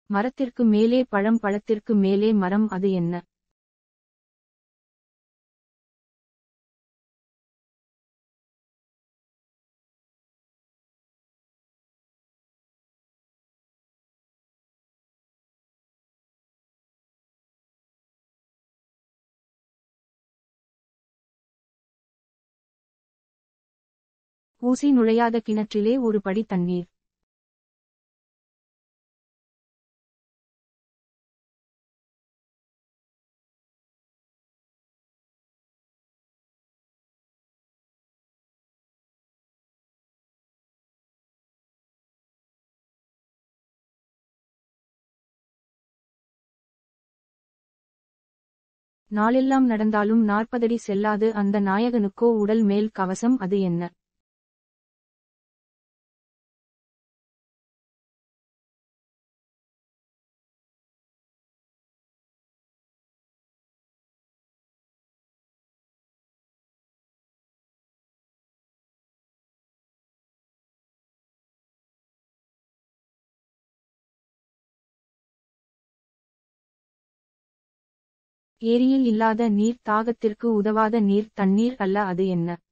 மரத்திற்கு மேலே பழம் பழத்திற்கு மேலே மரம் அது என்ன ஊசி நுழையாத கிணற்றிலே ஒரு படி தண்ணீர் நாளெல்லாம் நடந்தாலும் நாற்பதடி செல்லாது அந்த நாயகனுக்கோ உடல் மேல் கவசம் அது என்ன ஏரியில் இல்லாத நீர் தாகத்திற்கு உதவாத நீர் தண்ணீர் அல்ல அது என்ன